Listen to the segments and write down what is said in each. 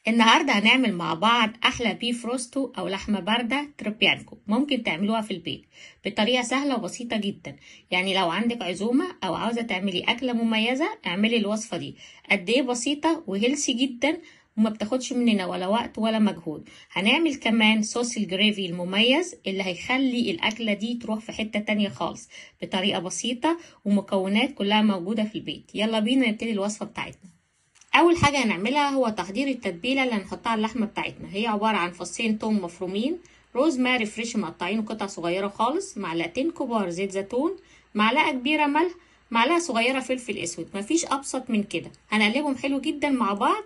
النهاردة هنعمل مع بعض أحلى بيف روستو أو لحمة باردة تربيانكو ممكن تعملوها في البيت بطريقة سهلة وبسيطة جدا يعني لو عندك عزومة أو عاوزة تعملي أكلة مميزة اعملي الوصفة دي قد إيه بسيطة وهيلسي جدا وما بتاخدش مننا ولا وقت ولا مجهود هنعمل كمان صوص الجريفي المميز اللي هيخلي الأكلة دي تروح في حتة تانية خالص بطريقة بسيطة ومكونات كلها موجودة في البيت يلا بينا نبتدي الوصفة بتاعتنا اول حاجه هنعملها هو تحضير التتبيله اللي هنحطها على اللحمه بتاعتنا هي عباره عن فصين توم مفرومين روز ماري فريش مقطعينه قطع صغيره خالص معلقتين كبار زيت زيتون معلقه كبيره ملح معلقه صغيره فلفل اسود مفيش ابسط من كده هنقلبهم حلو جدا مع بعض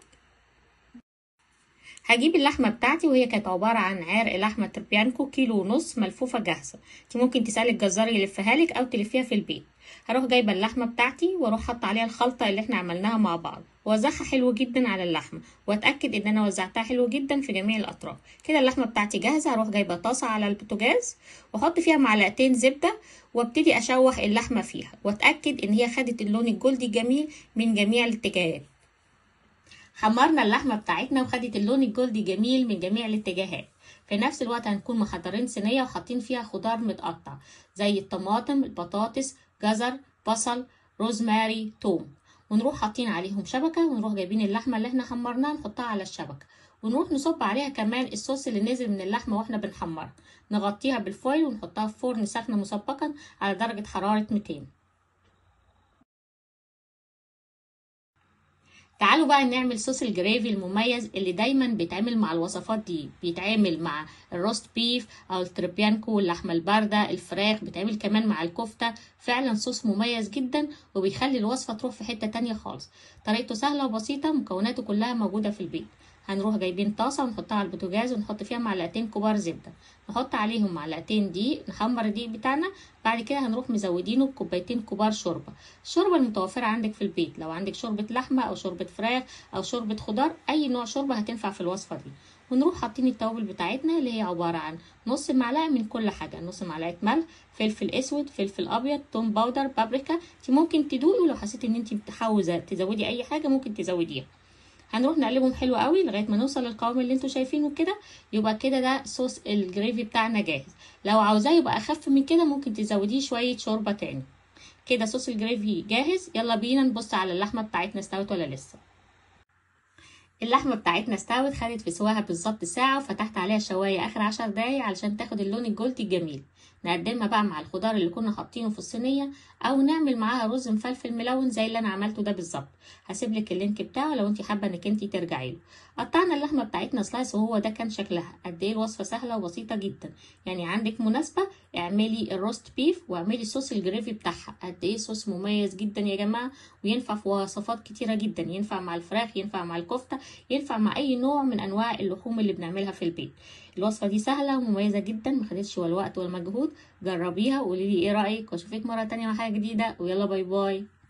هجيب اللحمه بتاعتي وهي كانت عباره عن عرق لحمه تربيانكو كيلو ونص ملفوفه جاهزه انت ممكن تسالي الجزار يلفها لك او تلفيها في البيت هروح جايبه اللحمه بتاعتي واروح حاطه عليها الخلطه اللي احنا عملناها مع بعض ووزعها حلو جدا على اللحمه واتاكد ان انا وزعتها حلو جدا في جميع الاطراف كده اللحمه بتاعتي جاهزه هروح جايبه طاسه على البوتاجاز واحط فيها معلقتين زبده وابتدي اشوح اللحمه فيها واتاكد ان هي خدت اللون الجلدي الجميل من جميع الاتجاهات حمرنا اللحمه بتاعتنا وخدت اللون الجلدي جميل من جميع الاتجاهات في نفس الوقت هنكون محضرين صينيه وحاطين فيها خضار متقطع زي الطماطم البطاطس جزر بصل روزماري توم ونروح حاطين عليهم شبكه ونروح جايبين اللحمه اللي احنا حمرناها نحطها على الشبكه ونروح نصب عليها كمان الصوص اللي نزل من اللحمه واحنا بنحمرها نغطيها بالفويل ونحطها في فرن سخن مسبقا على درجه حراره 200 تعالوا بقى نعمل صوص الجريفي المميز اللي دايما بيتعمل مع الوصفات دي بيتعمل مع الروست بيف او التربيانكو اللحمه البارده الفراخ بيتعمل كمان مع الكفته فعلا صوص مميز جدا وبيخلي الوصفه تروح في حته تانية خالص طريقته سهله وبسيطه مكوناته كلها موجوده في البيت هنروح جايبين طاسه ونحطها على البوتاجاز ونحط فيها معلقتين كبار زبده نحط عليهم معلقتين دقيق نحمر الدقيق بتاعنا بعد كده هنروح مزودينه بكوبايتين كبار شوربه الشوربه المتوفره عندك في البيت لو عندك شوربه لحمه او شوربه فراخ او شوربه خضار اي نوع شوربه هتنفع في الوصفه دي ونروح حاطين التوابل بتاعتنا اللي هي عباره عن نص معلقه من كل حاجه نص معلقه ملح فلفل اسود فلفل ابيض توم باودر بابريكا انت ممكن تدوقي ولو حسيتي ان انت عاوزه تزودي اي حاجه ممكن تزوديها هنروح نقلبهم حلو قوي لغايه ما نوصل للقوام اللي انتوا شايفينه كده يبقى كده ده صوص الجريفي بتاعنا جاهز لو عاوزاه يبقى اخف من كده ممكن تزوديه شويه شوربه تاني كده صوص الجريفي جاهز يلا بينا نبص على اللحمه بتاعتنا استوت ولا لسه اللحمه بتاعتنا استوت خدت في سواها بالظبط ساعه وفتحت عليها شوايه اخر عشر دقايق علشان تاخد اللون الجولدي الجميل نقدمها بقى مع الخضار اللي كنا حاطينه في الصينيه او نعمل معاها رز مفلفل ملون زي اللي انا عملته ده بالظبط هسيب لك اللينك بتاعه لو انت حابه انك انت ترجعي له قطعنا اللحمه بتاعتنا سلايس وهو ده كان شكلها قد ايه الوصفه سهله وبسيطه جدا يعني عندك مناسبه اعملي الروست بيف واعملي صوص الجريفي بتاعها قد ايه صوص مميز جدا يا جماعه وينفع في وصفات كتيره جدا ينفع مع الفراخ ينفع مع الكفته ينفع مع اي نوع من انواع اللحوم اللي بنعملها في البيت الوصفه دي سهله ومميزه جدا ما خدتش ولا وقت ولا مجهود جربيها وقولي لي ايه رايك واشوفك مره تانية مع حاجه جديده ويلا باي باي